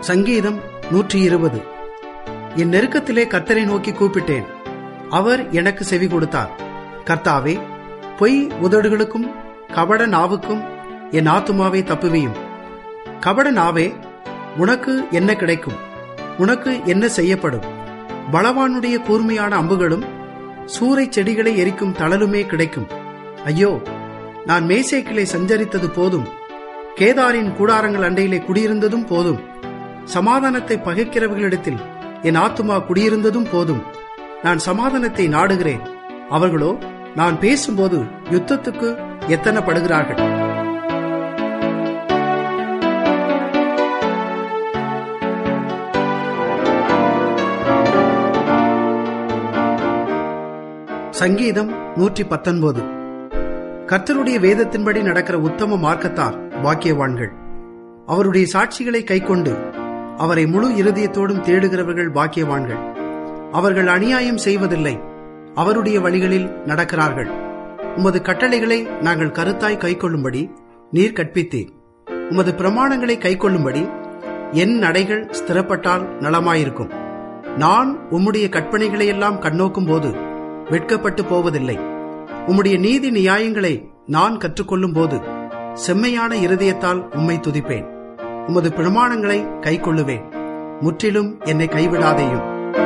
சங்கீதம் நூற்றி இருபது என் நெருக்கத்திலே கர்த்தரை நோக்கி கூப்பிட்டேன் அவர் எனக்கு செவி கொடுத்தார் கர்த்தாவே பொய் உதடுகளுக்கும் கபட நாவுக்கும் என் ஆத்துமாவை தப்புவியும் கபட நாவே உனக்கு என்ன கிடைக்கும் உனக்கு என்ன செய்யப்படும் பலவானுடைய கூர்மையான அம்புகளும் சூறை செடிகளை எரிக்கும் தளலுமே கிடைக்கும் ஐயோ நான் மேசேக்கிலே சஞ்சரித்தது போதும் கேதாரின் கூடாரங்கள் அண்டையிலே குடியிருந்ததும் போதும் சமாதானத்தை பகைக்கிறவர்களிடத்தில் என் ஆத்துமா குடியிருந்ததும் போதும் நான் சமாதானத்தை நாடுகிறேன் அவர்களோ நான் பேசும்போது யுத்தத்துக்கு எத்தனப்படுகிறார்கள் சங்கீதம் நூற்றி பத்தொன்பது கர்த்தருடைய வேதத்தின்படி நடக்கிற உத்தம மார்க்கத்தார் பாக்கியவான்கள் அவருடைய சாட்சிகளை கைக்கொண்டு அவரை முழு இருதயத்தோடும் தேடுகிறவர்கள் பாக்கியவான்கள் அவர்கள் அநியாயம் செய்வதில்லை அவருடைய வழிகளில் நடக்கிறார்கள் உமது கட்டளைகளை நாங்கள் கருத்தாய் கைக்கொள்ளும்படி நீர் கற்பித்தீர் உமது பிரமாணங்களை கைக்கொள்ளும்படி என் நடைகள் ஸ்திரப்பட்டால் நலமாயிருக்கும் நான் உம்முடைய கற்பனைகளை எல்லாம் கண்ணோக்கும் போது வெட்கப்பட்டு போவதில்லை உம்முடைய நீதி நியாயங்களை நான் கற்றுக்கொள்ளும் போது செம்மையான இருதயத்தால் உம்மை துதிப்பேன் உமது பிரமாணங்களை கைக்கொள்ளுவேன் முற்றிலும் என்னை கைவிடாதேயும்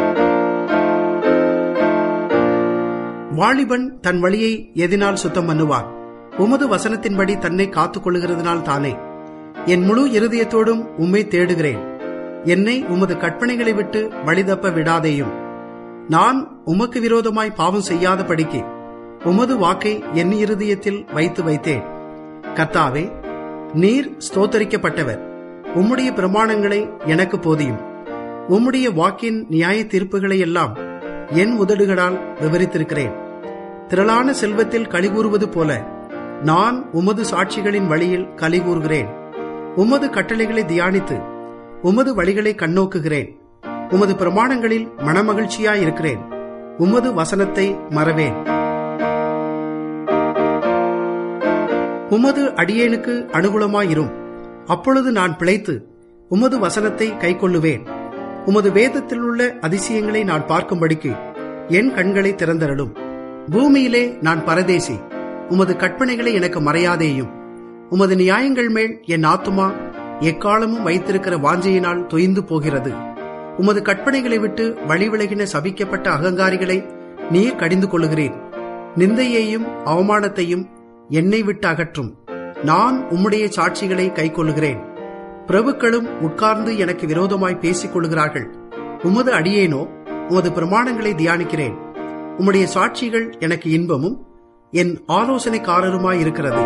வாலிபன் தன் வழியை எதினால் சுத்தம் பண்ணுவார் உமது வசனத்தின்படி தன்னை காத்துக் கொள்ளுகிறதுனால் தானே என் முழு இருதயத்தோடும் உம்மை தேடுகிறேன் என்னை உமது கற்பனைகளை விட்டு வழிதப்ப விடாதேயும் நான் உமக்கு விரோதமாய் பாவம் செய்யாதபடிக்கு உமது வாக்கை என் இருதயத்தில் வைத்து வைத்தேன் கர்த்தாவே நீர் ஸ்தோத்தரிக்கப்பட்டவர் உம்முடைய பிரமாணங்களை எனக்கு போதியும் உம்முடைய வாக்கின் நியாய தீர்ப்புகளை எல்லாம் என் உதடுகளால் விவரித்திருக்கிறேன் திரளான செல்வத்தில் கலிகூறுவது போல நான் உமது சாட்சிகளின் வழியில் கலிகூறுகிறேன் உமது கட்டளைகளை தியானித்து உமது வழிகளை கண்ணோக்குகிறேன் உமது பிரமாணங்களில் மனமகிழ்ச்சியாயிருக்கிறேன் உமது வசனத்தை மறவேன் உமது அடியேனுக்கு அனுகூலமாயிரும் அப்பொழுது நான் பிழைத்து உமது வசனத்தை கைக்கொள்ளுவேன் உமது வேதத்தில் உள்ள அதிசயங்களை நான் பார்க்கும்படிக்கு என் கண்களை திறந்தரலும் பூமியிலே நான் பரதேசி உமது கற்பனைகளை எனக்கு மறையாதேயும் உமது நியாயங்கள் மேல் என் ஆத்துமா எக்காலமும் வைத்திருக்கிற வாஞ்சையினால் தொய்ந்து போகிறது உமது கற்பனைகளை விட்டு வழிவிலகின சபிக்கப்பட்ட அகங்காரிகளை நீர் கடிந்து கொள்ளுகிறீர் நிந்தையையும் அவமானத்தையும் என்னை விட்டு அகற்றும் நான் உம்முடைய சாட்சிகளை கைக்கொள்ளுகிறேன் பிரபுக்களும் உட்கார்ந்து எனக்கு விரோதமாய் பேசிக் கொள்கிறார்கள் உமது அடியேனோ உமது பிரமாணங்களை தியானிக்கிறேன் உம்முடைய சாட்சிகள் எனக்கு இன்பமும் என் ஆலோசனைக்காரருமாய் இருக்கிறது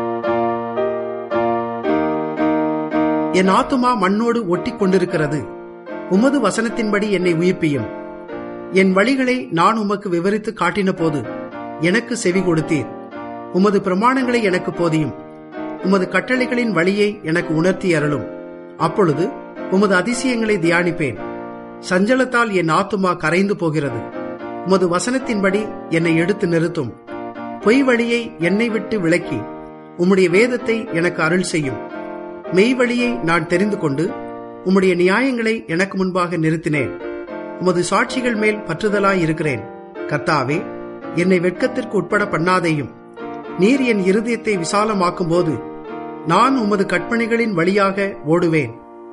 என் ஆத்துமா மண்ணோடு ஒட்டி கொண்டிருக்கிறது உமது வசனத்தின்படி என்னை உயிர்ப்பியும் என் வழிகளை நான் உமக்கு விவரித்து காட்டின போது எனக்கு செவி கொடுத்தீர் உமது பிரமாணங்களை எனக்கு போதியும் உமது கட்டளைகளின் வழியை எனக்கு உணர்த்தி அருளும் அப்பொழுது உமது அதிசயங்களை தியானிப்பேன் சஞ்சலத்தால் என் ஆத்துமா கரைந்து போகிறது உமது வசனத்தின்படி என்னை எடுத்து நிறுத்தும் பொய் வழியை என்னை விட்டு விலக்கி உம்முடைய வேதத்தை எனக்கு அருள் செய்யும் மெய் வழியை நான் தெரிந்து கொண்டு உம்முடைய நியாயங்களை எனக்கு முன்பாக நிறுத்தினேன் உமது சாட்சிகள் மேல் பற்றுதலாய் இருக்கிறேன் கர்த்தாவே என்னை வெட்கத்திற்கு உட்பட பண்ணாதேயும் நீர் என் இருதயத்தை விசாலமாக்கும் போது நான் உமது கற்பனைகளின் வழியாக ஓடுவேன்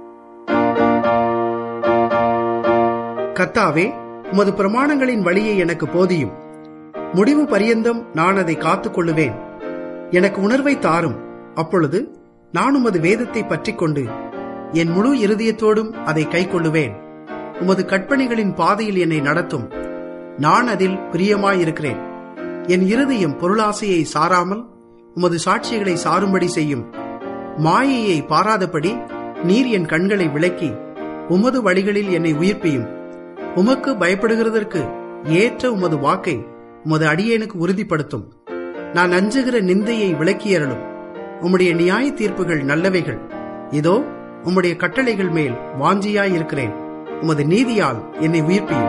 கர்த்தாவே உமது பிரமாணங்களின் வழியை எனக்கு போதியும் முடிவு பரியந்தம் நான் அதை காத்துக் கொள்ளுவேன் எனக்கு உணர்வை தாரும் அப்பொழுது நான் உமது வேதத்தை பற்றிக் கொண்டு என் முழு இருதயத்தோடும் அதை கைக்கொள்ளுவேன் உமது கற்பனைகளின் பாதையில் என்னை நடத்தும் நான் அதில் பிரியமாயிருக்கிறேன் என் இருதயம் பொருளாசையை சாராமல் உமது சாட்சிகளை சாரும்படி செய்யும் மாயையை பாராதபடி நீர் என் கண்களை விளக்கி உமது வழிகளில் என்னை உயிர்ப்பியும் உமக்கு பயப்படுகிறதற்கு ஏற்ற உமது வாக்கை உமது அடியேனுக்கு உறுதிப்படுத்தும் நான் அஞ்சுகிற நிந்தையை விளக்கியறலும் உம்முடைய நியாய தீர்ப்புகள் நல்லவைகள் இதோ உம்முடைய கட்டளைகள் மேல் வாஞ்சியாயிருக்கிறேன் உமது நீதியால் என்னை உயிர்ப்பியும்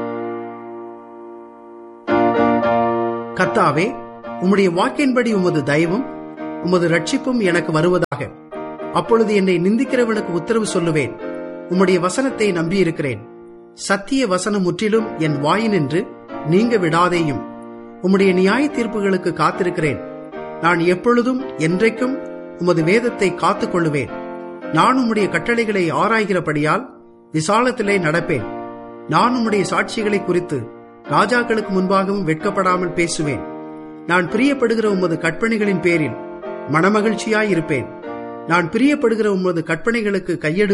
கர்த்தாவே உம்முடைய வாக்கின்படி உமது தயவும் உமது ரட்சிப்பும் எனக்கு வருவதாக அப்பொழுது என்னை நிந்திக்கிறவனுக்கு உத்தரவு சொல்லுவேன் உம்முடைய வசனத்தை நம்பியிருக்கிறேன் சத்திய வசனம் முற்றிலும் என் வாயினின்று நீங்க விடாதேயும் உம்முடைய நியாய தீர்ப்புகளுக்கு காத்திருக்கிறேன் நான் எப்பொழுதும் என்றைக்கும் உமது வேதத்தை காத்துக் கொள்ளுவேன் நான் உம்முடைய கட்டளைகளை ஆராய்கிறபடியால் விசாலத்திலே நடப்பேன் நான் உம்முடைய சாட்சிகளை குறித்து ராஜாக்களுக்கு முன்பாகவும் வெட்கப்படாமல் பேசுவேன் நான் பிரியப்படுகிற உமது கற்பனைகளின் பேரில் மனமகிழ்ச்சியாயிருப்பேன் நான் பிரியப்படுகிற உமது கற்பனைகளுக்கு கையெடு